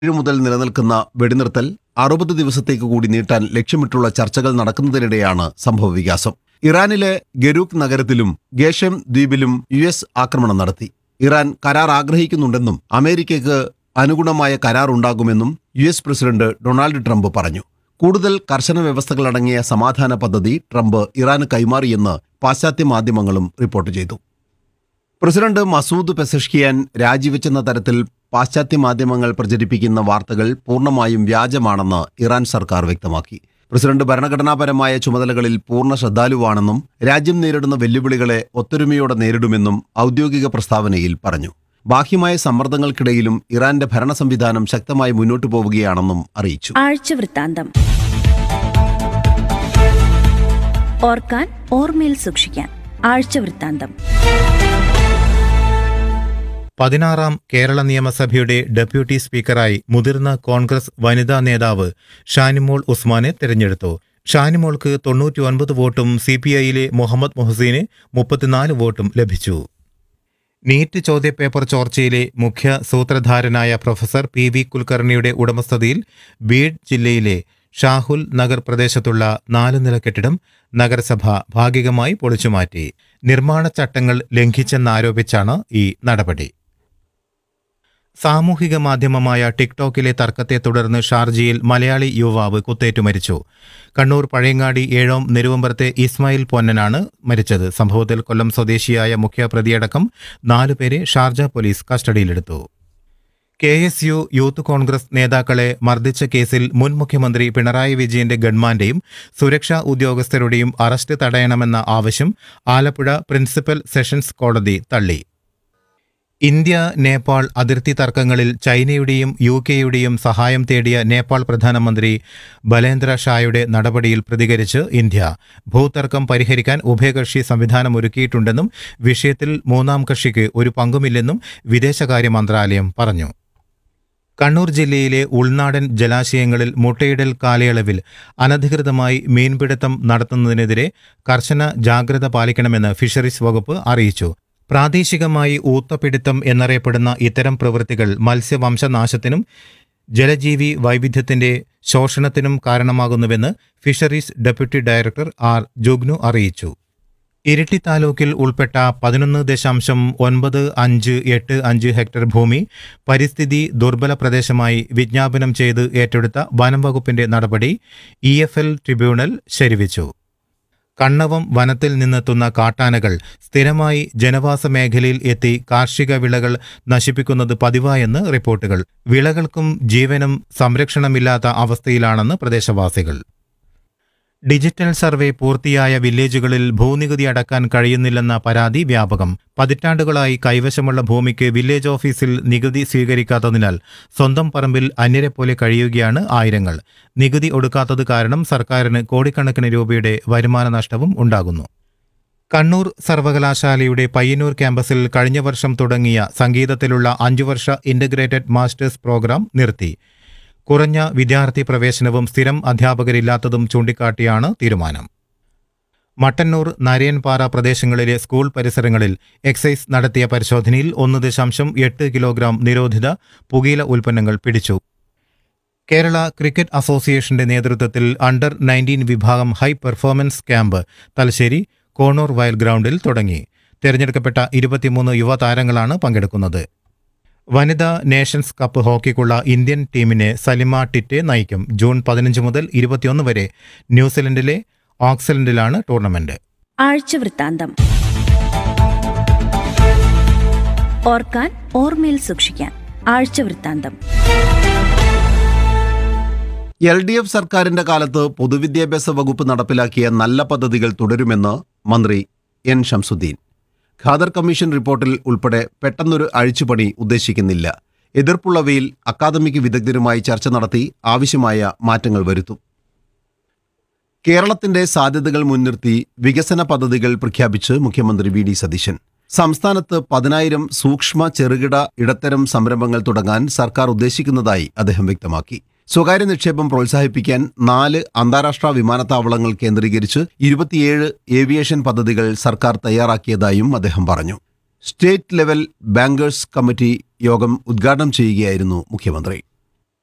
ഏഴ് മുതൽ നിലനിൽക്കുന്ന വെടിനിർത്തൽ അറുപത് ദിവസത്തേക്ക് കൂടി നീട്ടാൻ ലക്ഷ്യമിട്ടുള്ള ചർച്ചകൾ നടക്കുന്നതിനിടെയാണ് സംഭവവികാസം ഇറാനിലെ ഗരൂക്ക് നഗരത്തിലും ഗേഷം ദ്വീപിലും യു എസ് ആക്രമണം നടത്തി ഇറാൻ കരാർ ആഗ്രഹിക്കുന്നുണ്ടെന്നും അമേരിക്കയ്ക്ക് അനുഗുണമായ കരാർ ഉണ്ടാകുമെന്നും U S president Donald Trump പറഞ്ഞു കൂടുതൽ കർശന വ്യവസ്ഥകളടങ്ങിയ സമാധാന പദ്ധതി ട്രംപ് ഇറാന് കൈമാറിയെന്ന് പാശ്ചാത്യ മാധ്യമങ്ങളും റിപ്പോർട്ട് ചെയ്തു പ്രസിഡന്റ് മസൂദ് പെസഷ്കിയാൻ രാജിവെച്ചെന്ന തരത്തിൽ പാശ്ചാത്യ മാധ്യമങ്ങൾ പ്രചരിപ്പിക്കുന്ന വാർത്തകൾ പൂർണ്ണമായും വ്യാജമാണെന്ന് ഇറാൻ സർക്കാർ വ്യക്തമാക്കി പ്രസിഡന്റ് ഭരണഘടനാപരമായ ചുമതലകളിൽ പൂർണ്ണ ശ്രദ്ധാലുവാണെന്നും രാജ്യം നേരിടുന്ന വെല്ലുവിളികളെ ഒത്തൊരുമയോടെ നേരിടുമെന്നും ഔദ്യോഗിക പ്രസ്താവനയിൽ പറഞ്ഞു ബാഹ്യമായ സമ്മർദ്ദങ്ങൾക്കിടയിലും ഇറാന്റെ ഭരണ സംവിധാനം ശക്തമായി മുന്നോട്ടു പോവുകയാണെന്നും അറിയിച്ചു ആഴ്ച വൃത്താന്തം ഓർക്കാൻ ഓർമ്മയിൽ സൂക്ഷിക്കാൻ ആഴ്ച വൃത്താന്തം പതിനാറാം കേരള നിയമസഭയുടെ ഡെപ്യൂട്ടി സ്പീക്കറായി മുതിർന്ന കോൺഗ്രസ് വനിതാ നേതാവ് ഷാനിമോൾ ഉസ്മാനെ തെരഞ്ഞെടുത്തു ഷാനിമോൾക്ക് തൊണ്ണൂറ്റി ഒൻപത് വോട്ടും സി പി ഐയിലെ മുഹമ്മദ് മൊഹസീന് മുപ്പത്തിനാല് വോട്ടും ലഭിച്ചു നീറ്റ് ചോദ്യപേപ്പർ ചോർച്ചയിലെ മുഖ്യ സൂത്രധാരനായ പ്രൊഫസർ പി വി കുൽക്കർണിയുടെ ഉടമസ്ഥതയിൽ ബീഡ് ജില്ലയിലെ ഷാഹുൽ നഗർ പ്രദേശത്തുള്ള നാല് നില കെട്ടിടം നഗരസഭ ഭാഗികമായി പൊളിച്ചുമാറ്റി നിർമ്മാണ ചട്ടങ്ങൾ ലംഘിച്ചെന്നാരോപിച്ചാണ് ഈ നടപടി സാമൂഹിക മാധ്യമമായ ടിക്ടോക്കിലെ തർക്കത്തെ തുടർന്ന് ഷാർജയിൽ മലയാളി യുവാവ് കുത്തേറ്റു മരിച്ചു കണ്ണൂർ പഴയങ്ങാടി ഏഴോം നെരുവമ്പറത്തെ ഇസ്മായിൽ പൊന്നനാണ് മരിച്ചത് സംഭവത്തിൽ കൊല്ലം സ്വദേശിയായ മുഖ്യപ്രതിയടക്കം നാലുപേരെ ഷാർജ പോലീസ് കസ്റ്റഡിയിലെടുത്തു K S U youth congress നേതാക്കളെ മർദ്ദിച്ച കേസിൽ മുൻ മുഖ്യമന്ത്രി പിണറായി വിജയന്റെ ഗൺമാന്റെയും സുരക്ഷാ ഉദ്യോഗസ്ഥരുടെയും അറസ്റ്റ് തടയണമെന്ന ആവശ്യം ആലപ്പുഴ പ്രിൻസിപ്പൽ സെഷൻസ് കോടതി തള്ളി ഇന്ത്യ നേപ്പാൾ അതിർത്തി തർക്കങ്ങളിൽ ചൈനയുടെയും യു കെയുടെയും സഹായം തേടിയ നേപ്പാൾ പ്രധാനമന്ത്രി ബലേന്ദ്ര ഷായുടെ നടപടിയിൽ പ്രതികരിച്ച് ഇന്ത്യ ഭൂതർക്കം പരിഹരിക്കാൻ ഉഭയകക്ഷി സംവിധാനം ഒരുക്കിയിട്ടുണ്ടെന്നും വിഷയത്തിൽ മൂന്നാം കക്ഷിക്ക് ഒരു പങ്കുമില്ലെന്നും വിദേശകാര്യ മന്ത്രാലയം പറഞ്ഞു കണ്ണൂർ ജില്ലയിലെ ഉൾനാടൻ ജലാശയങ്ങളിൽ മുട്ടയിടൽ കാലയളവിൽ അനധികൃതമായി മീൻപിടുത്തം നടത്തുന്നതിനെതിരെ കർശന ജാഗ്രത പാലിക്കണമെന്ന് ഫിഷറീസ് വകുപ്പ് അറിയിച്ചു പ്രാദേശികമായി ഊത്തപിടുത്തം എന്നറിയപ്പെടുന്ന ഇത്തരം പ്രവൃത്തികൾ മത്സ്യവംശനാശത്തിനും ജലജീവി വൈവിധ്യത്തിന്റെ ശോഷണത്തിനും കാരണമാകുന്നുവെന്ന് fisheries deputy director R Jugnu അറിയിച്ചു ഇരിട്ടി താലൂക്കിൽ ഉൾപ്പെട്ട പതിനൊന്ന് ദശാംശം ഒൻപത് അഞ്ച് എട്ട് അഞ്ച് ഹെക്ടർ ഭൂമി പരിസ്ഥിതി ദുർബല പ്രദേശമായി വിജ്ഞാപനം ചെയ്ത് ഏറ്റെടുത്ത വനം വകുപ്പിന്റെ നടപടി ഇ എഫ് എൽ ട്രിബ്യൂണൽ ശരിവച്ചു കണ്ണവം വനത്തിൽ നിന്നെത്തുന്ന കാട്ടാനകൾ സ്ഥിരമായി ജനവാസ മേഖലയിൽ എത്തി കാർഷിക വിളകൾ നശിപ്പിക്കുന്നത് പതിവായെന്ന് റിപ്പോർട്ടുകൾ വിളകൾക്കും ജീവനും സംരക്ഷണമില്ലാത്ത അവസ്ഥയിലാണെന്ന് പ്രദേശവാസികൾ ഡിജിറ്റൽ സർവേ പൂർത്തിയായ വില്ലേജുകളിൽ ഭൂനികുതി അടക്കാൻ കഴിയുന്നില്ലെന്ന പരാതി വ്യാപകം പതിറ്റാണ്ടുകളായി കൈവശമുള്ള ഭൂമിക്ക് വില്ലേജ് ഓഫീസിൽ നികുതി സ്വീകരിക്കാത്തതിനാൽ സ്വന്തം പറമ്പിൽ അന്യരെ പോലെ കഴിയുകയാണ് ആയിരങ്ങൾ നികുതി ഒടുക്കാത്തത് കാരണം സർക്കാരിന് കോടിക്കണക്കിന് രൂപയുടെ വരുമാന നഷ്ടവും ഉണ്ടാകുന്നു കണ്ണൂർ സർവകലാശാലയുടെ പയ്യന്നൂർ ക്യാമ്പസിൽ കഴിഞ്ഞ വർഷം തുടങ്ങിയ സംഗീതത്തിലുള്ള അഞ്ചു വർഷ ഇന്റഗ്രേറ്റഡ് മാസ്റ്റേഴ്സ് പ്രോഗ്രാം നിർത്തി കുറഞ്ഞ വിദ്യാർത്ഥി പ്രവേശനവും സ്ഥിരം അധ്യാപകരില്ലാത്തതും ചൂണ്ടിക്കാട്ടിയാണ് തീരുമാനം മട്ടന്നൂർ നരയൻപാറ പ്രദേശങ്ങളിലെ സ്കൂൾ പരിസരങ്ങളിൽ എക്സൈസ് നടത്തിയ പരിശോധനയിൽ ഒന്ന് ദശാംശം എട്ട് കിലോഗ്രാം നിരോധിത പുകയില ഉൽപ്പന്നങ്ങൾ പിടിച്ചു കേരള ക്രിക്കറ്റ് അസോസിയേഷന്റെ നേതൃത്വത്തിൽ അണ്ടർ നയൻറ്റീൻ വിഭാഗം high performance camp Thalassery Konoor വയൽ ഗ്രൗണ്ടിൽ തുടങ്ങി തിരഞ്ഞെടുക്കപ്പെട്ട ഇരുപത്തിമൂന്ന് യുവതാരങ്ങളാണ് പങ്കെടുക്കുന്നത് വനിതാ നേഷൻസ് കപ്പ് ഹോക്കിക്കുള്ള ഇന്ത്യൻ ടീമിനെ സലിമ ടിറ്റെ നയിക്കും ജൂൺ പതിനഞ്ച് മുതൽ ഇരുപത്തിയൊന്ന് വരെ ന്യൂസിലൻഡിലെ ഓക്സലൻഡിലാണ് ടൂർണമെന്റ് ആഴ്ച വൃത്താന്തം ഓർക്കാൻ ഓർമ്മയിൽ സൂക്ഷിക്കാൻ ആഴ്ച വൃത്താന്തം എൽ ഡി എഫ് സർക്കാരിന്റെ കാലത്ത് പൊതുവിദ്യാഭ്യാസ വകുപ്പ് നടപ്പിലാക്കിയ നല്ല പദ്ധതികൾ തുടരുമെന്ന് മന്ത്രി എൻ ഷംസുദ്ദീൻ ഖാദർ കമ്മീഷൻ റിപ്പോർട്ടിൽ ഉൾപ്പെടെ പെട്ടെന്നൊരു അഴിച്ചുപണി ഉദ്ദേശിക്കുന്നില്ല എതിർപ്പുള്ളവയിൽ അക്കാദമിക് വിദഗ്ധരുമായി ചർച്ച നടത്തി ആവശ്യമായ മാറ്റങ്ങൾ വരുത്തും കേരളത്തിന്റെ സാധ്യതകൾ മുൻനിർത്തി വികസന പദ്ധതികൾ പ്രഖ്യാപിച്ച് മുഖ്യമന്ത്രി വി ഡി സതീശൻ സംസ്ഥാനത്ത് പതിനായിരം സൂക്ഷ്മ ചെറുകിട ഇടത്തരം സംരംഭങ്ങൾ തുടങ്ങാൻ സർക്കാർ ഉദ്ദേശിക്കുന്നതായി അദ്ദേഹം വ്യക്തമാക്കി സ്വകാര്യ നിക്ഷേപം പ്രോത്സാഹിപ്പിക്കാൻ നാല് അന്താരാഷ്ട്ര വിമാനത്താവളങ്ങൾ കേന്ദ്രീകരിച്ച് ഇരുപത്തിയേഴ് ഏവിയേഷൻ പദ്ധതികൾ സർക്കാർ തയ്യാറാക്കിയതായും അദ്ദേഹം പറഞ്ഞു സ്റ്റേറ്റ് ലെവൽ ബാങ്കേഴ്സ് കമ്മിറ്റി യോഗം ഉദ്ഘാടനം ചെയ്യുകയായിരുന്നു മുഖ്യമന്ത്രി